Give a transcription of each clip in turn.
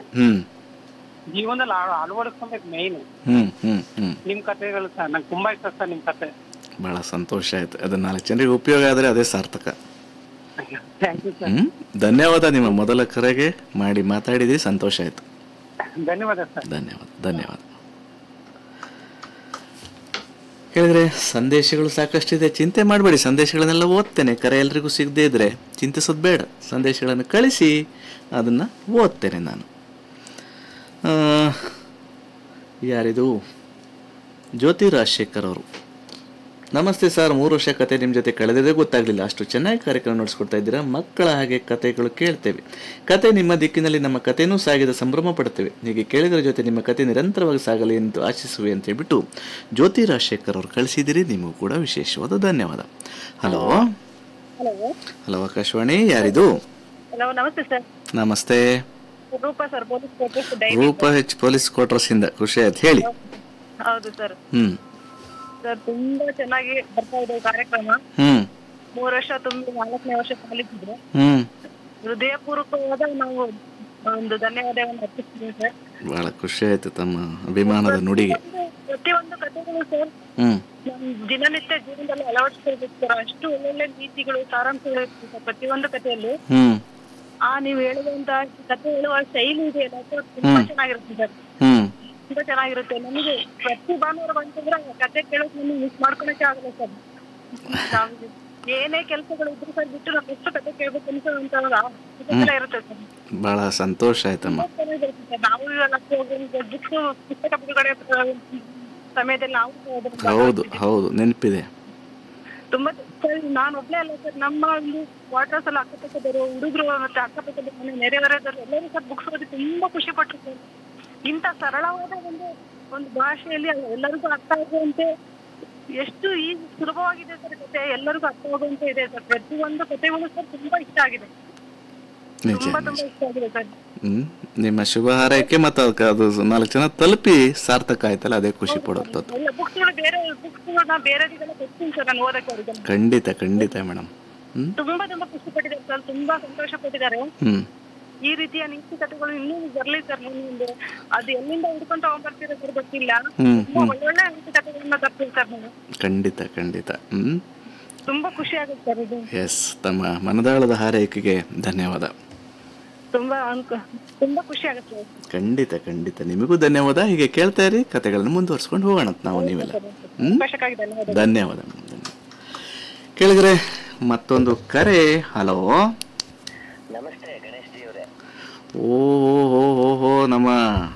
ಹ್ಮ್ ಜೀವನದಲ್ಲಿ ಅಳ- ಅಳವಡಿಸ್ಕೊಬೇಕು ಮೇಯ್ನ್ ಹ್ಮ್ ಹ್ಮ್ ಹ್ಮ್ ನಿಮ್ ಕಥೆಗಳು ಸರ್ ನಂಗೆ ತುಂಬಾ ಇಷ್ಟ ಸರ್ ನಿಮ್ ಕತೆ ಬಹಳ ಸಂತೋಷ ಆಯ್ತು ಅದು ನಾಲ್ಕು ಜನರಿಗೆ ಉಪಯೋಗ ಆದರೆ ಅದೇ ಸಾರ್ಥಕ ಥ್ಯಾಂಕ್ ಯು ಸರ್ ಹ್ಮ್ ಧನ್ಯವಾದ ನಿಮ್ಮ ಮೊದಲ ಕರೆಗೆ ಮಾಡಿ ಮಾತಾಡಿದ್ರಿ ಸಂತೋಷ ಆಯ್ತು ಧನ್ಯವಾದ ಸರ್ ಧನ್ಯವಾದ ಧನ್ಯವಾದ ಕೇಳಿದ್ರೆ ಸಂದೇಶಗಳು ಸಾಕಷ್ಟಿದೆ ಚಿಂತೆ ಮಾಡಬೇಡಿ ಸಂದೇಶಗಳನ್ನೆಲ್ಲ ಓದ್ತೇನೆ ಕರೆ ಎಲ್ರಿಗೂ ಸಿಗದೇ ಇದ್ರೆ ಚಿಂತಿಸೋದು ಬೇಡ ಸಂದೇಶಗಳನ್ನು ಕಳಿಸಿ ಅದನ್ನು ಓದ್ತೇನೆ ನಾನು ಆ, ಯಾರಿದು ಜ್ಯೋತಿ ರಾಜಶೇಖರ್ ಅವರು ನಮಸ್ತೆ ಸರ್ ಮೂರು ವರ್ಷ ಕತೆ ನಿಮ್ಮ ಜೊತೆ ಕಳೆದಿದೆ ಗೊತ್ತಾಗಲಿಲ್ಲ ಅಷ್ಟು ಚೆನ್ನಾಗಿ ಕಾರ್ಯಕ್ರಮ ನಡೆಸ್ಕೊಡ್ತಾ ಇದ್ದೀರಾ ಮಕ್ಕಳ ಹಾಗೆ ಕತೆಗಳು ಕೇಳ್ತೇವೆ ಕತೆ ನಿಮ್ಮ ದಿಕ್ಕಿನಲ್ಲಿ ನಮ್ಮ ಕಥೆನೂ ಸಾಗಿದ ಸಂಭ್ರಮ ಪಡ್ತೇವೆ ಹೀಗೆ ಕೇಳಿದ್ರ ಜೊತೆ ನಿಮ್ಮ ಕತೆ ನಿರಂತರವಾಗಿ ಸಾಗಲಿ ಎಂದು ಆಶಿಸುವೆ ಅಂತ ಹೇಳ್ಬಿಟ್ಟು ಜ್ಯೋತಿ ರಾಜಶೇಖರ್ ಅವರು ಕಳಿಸಿದಿರಿ ನಿಮಗೂ ಕೂಡ ವಿಶೇಷವಾದ ಧನ್ಯವಾದ ಹಲೋ ಹಲೋ ಹಲೋ ಆಕಾಶವಾಣಿ ಯಾರಿದು ಹಲೋ ನಮಸ್ತೆ ಸರ್ ನಮಸ್ತೆ Roopa sir police quarters dairy Roopa H police quarters ಇಂದ ಖುಷಿ ಆಯ್ತು ಹೇಳಿ ಹೌದು ಸರ್ ಹ್ಮ್ ಸರ್ ತುಂಬಾ ಚೆನ್ನಾಗಿ ಬರ್ತಾ ಇದೆ ಈ ಕಾರ್ಯಕ್ರಮ ಹ್ಮ್ ಮೂರು ವರ್ಷ ತುಂಬಿ ನಾಲ್ಕನೇ ವರ್ಷ ಕಾಲಿಟ್ಟಿದ್ರೆ ಹ್ಮ್ ಹೃದಯಪೂರ್ವಕವಾದ ನಾವು ಒಂದು ಧನ್ಯವಾದವನ್ನು ಅರ್ಪಿಸ್ತೀವಿ ಸರ್ ಬಹಳ ಖುಷಿ ಆಯ್ತು ತಮ್ಮ ಅಭಿಮಾನದ ನುಡಿಗೆ ಒಂದು- ಪ್ರತಿಯೊಂದು ಕಥೆಗಳು ಸರ್ ಹ್ಮ್ ನಮ್ ದಿನನಿತ್ಯ ಜೀವನದಲ್ಲಿ ಅಳವಡಿಸ್ಕೊಳ್ಬೇಕು ಸರ್ ಅಷ್ಟು ಒಳ್ಳೊಳ್ಳೆ ನೀತಿಗಳು ಸಾರಾಂಶಗಳು ಇರ್ತದೆ ಸರ್ ಪ್ರತಿಯೊಂದು ಕಥೆಯಲ್ಲಿ ಹ್ಮ್ ಆ ನೀವು ಹೇಳುವಂತ ಕಥೆ ಹೇಳುವ ಶೈಲಿ ಇದೆಯಲ್ಲ ಸರ್ ತುಂಬಾ ಚೆನ್ನಾಗಿರುತ್ತೆ ಸರ್ ಹ್ಮ್ ತುಂಬಾ ಚೆನ್ನಾಗಿರುತ್ತೆ ನಮಗೆ ಪ್ರತಿ ಭಾನುವಾರ ಬಂತಂದ್ರೆ ಆ ಕತೆ ಕೇಳೋಕೆ ನಮಗೆ ಮಿಸ್ ಮಾಡ್ಕೊಳಕ್ಕೆ ಆಗಲ್ಲ ಸರ್ ನಾವು ಏನೇ ಕೆಲಸಗಳು ಇದ್ರು ಸರ್ ಬಿಟ್ಟು ನಾವು ಎಷ್ಟು ಕತೆ ಕೇಳ್ಬೇಕು ಅನ್ಸೋಂತ ಇದೆಲ್ಲ ಇರುತ್ತೆ ಸರ್ ಬಹಳ ಸಂತೋಷ ಆಯ್ತಮ್ಮ ತುಂಬಾ ಚೆನ್ನಾಗಿರುತ್ತೆ ಸರ್ ನಾವು ಇವಾಗ ಬುಕ್ಸ್ ಪುಸ್ತಕ ಬಿಡುಗಡೆ ಆ, ಸಮಯದಲ್ಲಿ ನಾವು ಅದನ್ನ ಹೌದು ಹೌದು ನೆನಪಿದೆ ತುಂಬಾ ಸರ್ ನಾನು ಒಬ್ಳೆ ಅಲ್ಲ ಸರ್ ನಮ್ಮ ಒಂದು ಕ್ವಾರ್ಟರ್ಸ್ ಅಲ್ಲಿ ಅಕ್ಕಪಕ್ಕದವರು ಹುಡುಗರು ಮತ್ತೆ ಅಕ್ಕಪಕ್ಕದ ಮನೆ ನೆರೆಹೊರೆದವರು ಎಲ್ಲರೂ ಸರ್ ಬುಕ್ಸ್ ಓದಿ ತುಂಬಾ ಖುಷಿ ಪಟ್ರು ಸರ್ ಇಂಥ ಸರಳವಾದ ಒಂದು ಒಂದು ಭಾಷೆಯಲ್ಲಿ ಎಲ್ಲರಿಗೂ ಅರ್ಥ ಆಗುವಂತೆ ಎಷ್ಟು ಈ ಸುಲಭವಾಗಿದೆ ಸರ್ ಕತೆ ಎಲ್ಲರಿಗೂ ಅರ್ಥ ಆಗುವಂತೆ ಇದೆ ಸರ್ ಪ್ರತಿಯೊಂದು ಕಥೆಗಳು ಸರ್ ತುಂಬಾ ಇಷ್ಟ ಆಗಿದೆ ನಿಜ ತುಂಬಾ ನಿಜ ತುಂಬಾ ಇಷ್ಟ ಆಗಿದೆ ಸರ್ ಹ್ಮ್ ನಿಮ್ಮ ಶುಭ ಹಾರೈಕೆ ಮತ್ತು ಅದಕ್ಕೆ ಅದು ನಾಲ್ಕು ಜನ ತಲುಪಿ ಸಾರ್ಥಕ ಆಯ್ತಲ್ಲ ಅದೇ ಖುಷಿ ಪಡುವಂಥದ್ದು ಎಲ್ಲ ಬುಕ್ಸ್ಗಳು ಬೇರೆ ಬುಕ್ಸ್ಗಳನ್ನ ಬೇರೆಯವರಿಗೆಲ್ಲ ಕೊಡ್ತೀನಿ ಸರ್ ನಾನು ಓದಕ್ಕೆ ಅವರಿಗೆ ಖಂಡಿತ ಖಂಡಿತ ಮೇಡಮ್ ಹ್ಮ್ ತುಂಬಾ ತುಂಬಾ ಖುಷಿ ಪಟ್ಟಿದ್ದಾರೆ ಸರ್ ತುಂಬಾ ಸಂತೋಷ ಪಟ್ಟಿದ್ದಾರೆ ಹ್ಮ್ ಈ ರೀತಿಯ ನೀತಿ ಕಥೆಗಳು ಇನ್ನೂ ಬರ್ಲಿ ಸರ್ ಮುಂದೆ ಅದು ಎಲ್ಲಿಂದ ಹುಡ್ಕೊಂಡ್ ತಗೊಂಡ್ಬರ್ತೀರ ಸರ್ ಗೊತ್ತಿಲ್ಲ ಹ್ಮ್ ತುಂಬಾ ಒಳ್ಳೊಳ್ಳೆ ನೀತಿ ಕಥೆಗಳನ್ನ ತರ್ತೀವಿ ಸರ್ ನೀವು ಖಂಡಿತ ಖಂಡಿತ ಹ್ಮ್ ತುಂಬಾ ಖುಷಿ ಆಗುತ್ತೆ ಸರ್ ಇದು ಎಸ್ ತಮ್ಮ ಮನದಾಳದ ಹಾರೈಕೆಗೆ ಧನ್ಯವಾದ ತುಂಬಾ ಅನ್ಕ- ತುಂಬಾ ಖುಷಿ ಆಗುತ್ತೆ ಸರ್. ಖಂಡಿತ ಖಂಡಿತ ನಿಮಗೂ ಧನ್ಯವಾದ ಹೀಗೆ ಕೇಳ್ತಾ ಇರಿ ಕತೆಗಳನ್ನು ಮುಂದುವರ್ಸ್ಕೊಂಡು ಹೋಗೋಣ ಅಂತ ನಾವು ನೀವೆಲ್ಲ ಹ್ಮ್ ಅವಕಾಶಕ್ಕಾಗಿ ಧನ್ಯವಾದ ಧನ್ಯವಾದ ಮೇಡಮ್, ಧನ್ಯವಾದ ಕೇಳಿದ್ರೆ ಮತ್ತೊಂದು ಕರೆ ಹಲೋ ನಮಸ್ತೆ ಗಣೇಶ್ ಜಿ ಅವರೇ ಓ ಹೋ ಹೋ ಹೋ ನಮ್ಮ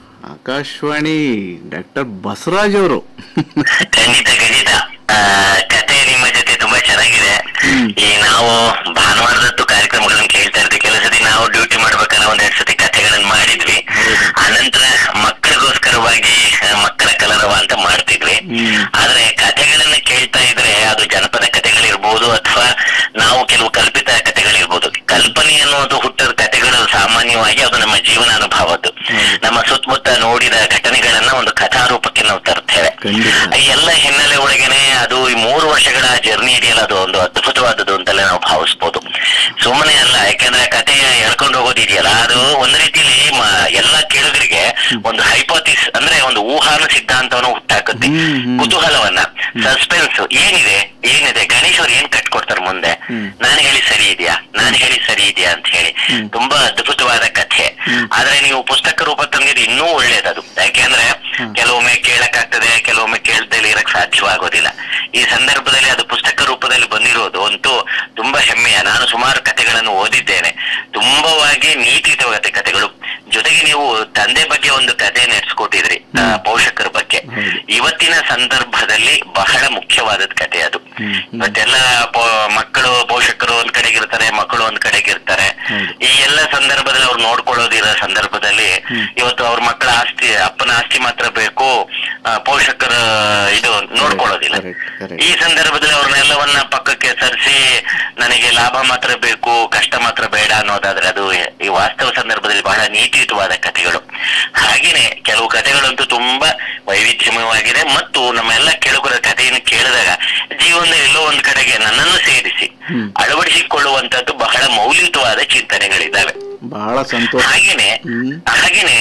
ಆಕಾಶವಾಣಿ ಡಾಕ್ಟರ್ ಬಸವರಾಜ್ ಅವರು ಖಂಡಿತ ಖಂಡಿತ ಆ, ಕತೆ ನಿಮ್ಮ ಜೊತೆ ತುಂಬಾ ಚೆನ್ನಾಗಿದೆ ಈ ನಾವು ಭಾನುವಾರದತ್ತು ಕಾರ್ಯಕ್ರಮಗಳನ್ನ ಕೇಳ್ತಾ ಇರ್ತೀವಿ ಕೆಲವು ಸತಿ ನಾವು ಡ್ಯೂಟಿ ಮಾಡ್ಬೇಕಾದ್ರೆ ಒಂದೆರಡು ಸತಿ ಕಥೆಗಳನ್ನ ಮಾಡಿದ್ವಿ ಆನಂತರ ಮಕ್ಕಳಿಗೋಸ್ಕರವಾಗಿ ಆ, ಮಕ್ಕಳ ಕಲರವ ಅಂತ ಮಾಡ್ತಿದ್ವಿ ಆದ್ರೆ ಕಥೆಗಳನ್ನ ಕೇಳ್ತಾ ಇದ್ರೆ ಅದು ಜನಪದ ಕಥೆಗಳಿರ್ಬೋದು ಅಥವಾ ನಾವು ಕೆಲವು ಕಲ್ಪಿತ ಕಥೆಗಳಿರ್ಬೋದು ಕಲ್ಪನೆ ಅನ್ನೋದು ಹುಟ್ಟದ ಕಥೆಗಳು ಸಾಮಾನ್ಯವಾಗಿ ಅದು ನಮ್ಮ ಜೀವನಾನುಭವದ್ದು ನಮ್ಮ ಸುತ್ತಮುತ್ತ ನೋಡಿದ ಘಟನೆಗಳನ್ನ ಒಂದು ಕಥಾರೂಪಕ್ಕೆ ನಾವು ತರ್ತೇವೆ ಖಂಡಿತ ಈ ಎಲ್ಲ ಹಿನ್ನೆಲೆ ಒಳಗೇನೆ ಅದು ಈ ಮೂರು ವರ್ಷಗಳ ಜರ್ನಿ ಇದೆಯಲ್ಲ ಅದು ಒಂದು ಅದ್ಭುತವಾದದ್ದು ಅಂತಲೇ ನಾವು ಭಾವಿಸ್ಬೋದು ಸುಮ್ಮನೆ ಅಲ್ಲ ಯಾಕಂದ್ರೆ ಕಥೆ ಹೇಳ್ಕೊಂಡು ಹೋಗೋದಿದೆಯಲ್ಲ ಅದು ಒಂದ್ ರೀತಿಲಿ ಮ- ಎಲ್ಲ ಕೇಳುಗರಿಗೆ ಒಂದು ಹೈಪೋಥಿಸ್ ಅಂದ್ರೆ ಒಂದು ಊಹಾನು ಸಿದ್ಧಾಂತವನ್ನು ಹುಟ್ಟಾಕುತ್ತೆ ಹ್ಮ್, ಹ್ಮ್. ಕುತೂಹಲವನ್ನ ಸಸ್ಪೆನ್ಸ್ ಏನಿದೆ ಏನಿದೆ ಗಣೇಶ್ ಅವ್ರು ಏನ್ ಕಟ್ಕೊಡ್ತಾರೆ ಮುಂದೆ ಹ್ಮ್. ನಾನು ಹೇಳಿ ಸರಿ ಇದೆಯಾ ನಾನು ಹೇಳಿ ಸರಿ ಇದೆಯಾ ಅಂತ ಹೇಳಿ ತುಂಬಾ ಅದ್ಭುತವಾದ ಕಥೆ ಆದ್ರೆ ನೀವು ಪುಸ್ತಕ ರೂಪ ತಂದಿದ್ದು ಇನ್ನೂ ಒಳ್ಳೇದದು ಯಾಕೆಂದ್ರೆ ಕೆಲವೊಮ್ಮೆ ಕೇಳಕ್ಕಾಗ್ತದೆ ಕೆಲವೊಮ್ಮೆ ಕೇಳ್ದಲ್ಲಿ ಇರಕ್ ಸಾಧ್ಯವಾಗೋದಿಲ್ಲ ಈ ಸಂದರ್ಭದಲ್ಲಿ ಅದು ಪುಸ್ತಕ ರೂಪದಲ್ಲಿ ಬಂದಿರೋದು ಅಂತೂ ತುಂಬಾ ಹೆಮ್ಮೆಯ ನಾನು ಸುಮಾರು ಕಥೆಗಳನ್ನು ಓದಿದ್ದೇನೆ ತುಂಬವಾಗಿ ನೀತಿಯುತವಾದ ಕಥೆಗಳು ಜೊತೆಗೆ ನೀವು ತಂದೆ ಬಗ್ಗೆ ಒಂದು ಕಥೆ ನಡೆಸ್ಕೊಟ್ಟಿದ್ರಿ ಆ, ಪೋಷಕರ ಬಗ್ಗೆ ಇವತ್ತಿನ ಸಂದರ್ಭದಲ್ಲಿ ಬಹಳ ಮುಖ್ಯವಾದದ ಕಥೆ ಅದು ಇವತ್ತೆಲ್ಲ ಪೋ- ಮಕ್ಕಳು ಪೋಷಕರು ಒಂದ್ ಕಡೆಗೆ ಇರ್ತಾರೆ ಮಕ್ಕಳು ಒಂದ್ ಕಡೆಗೆ ಇರ್ತಾರೆ ಈ ಎಲ್ಲ ಸಂದರ್ಭದಲ್ಲಿ ಅವ್ರು ನೋಡ್ಕೊಳ್ಳೋದಿರೋ ಸಂದರ್ಭದಲ್ಲಿ ಇವತ್ತು ಅವ್ರ ಮಕ್ಕಳ ಆಸ್ತಿ ಅಪ್ಪನ ಆಸ್ತಿ ಮಾತ್ರ ಬೇಕು ಆ, ಪೋಷಕರ ಇದು ನೋಡ್ಕೊಳ್ಳೋದಿಲ್ಲ correct, correct. ಈ ಸಂದರ್ಭದಲ್ಲಿ ಅವ್ರನ್ನೆಲ್ಲವನ್ನ ಪಕ್ಕಕ್ಕೆ ಸರಿಸಿ ನನಗೆ ಲಾಭ ಮಾತ್ರ ಬೇಕು ಕಷ್ಟ ಮಾತ್ರ ಬೇಡ ಅನ್ನೋದಾದ್ರೆ ಅದು ಈ ವಾಸ್ತವ ಸಂದರ್ಭದಲ್ಲಿ ಬಹಳ ನೀತಿಯುತವಾದ ಕಥೆಗಳು ಹಾಗೇನೆ ಕೆಲವು ಕಥೆಗಳಂತೂ ತುಂಬಾ ವೈವಿಧ್ಯಮಯವಾಗಿದೆ ಮತ್ತು ನಮ್ಮ ಎಲ್ಲ ಕೇಳುಗರ ಕಥೆಯನ್ನು ಕೇಳಿದಾಗ ಜೀವನದಲ್ಲಿ ಎಲ್ಲೋ ಒಂದ್ ಕಡೆಗೆ ನನ್ನನ್ನು ಸೇರಿಸಿ ಅಳವಡಿಸಿಕೊಳ್ಳುವಂತದ್ದು ಬಹಳ ಮೌಲ್ಯಯುತವಾದ ಚಿಂತನೆಗಳಿದ್ದಾವೆ ಬಹಳ ಸಂತೋಷ ಹಾಗೇನೆ ಹ್ಮ್. ಹಾಗೇನೆ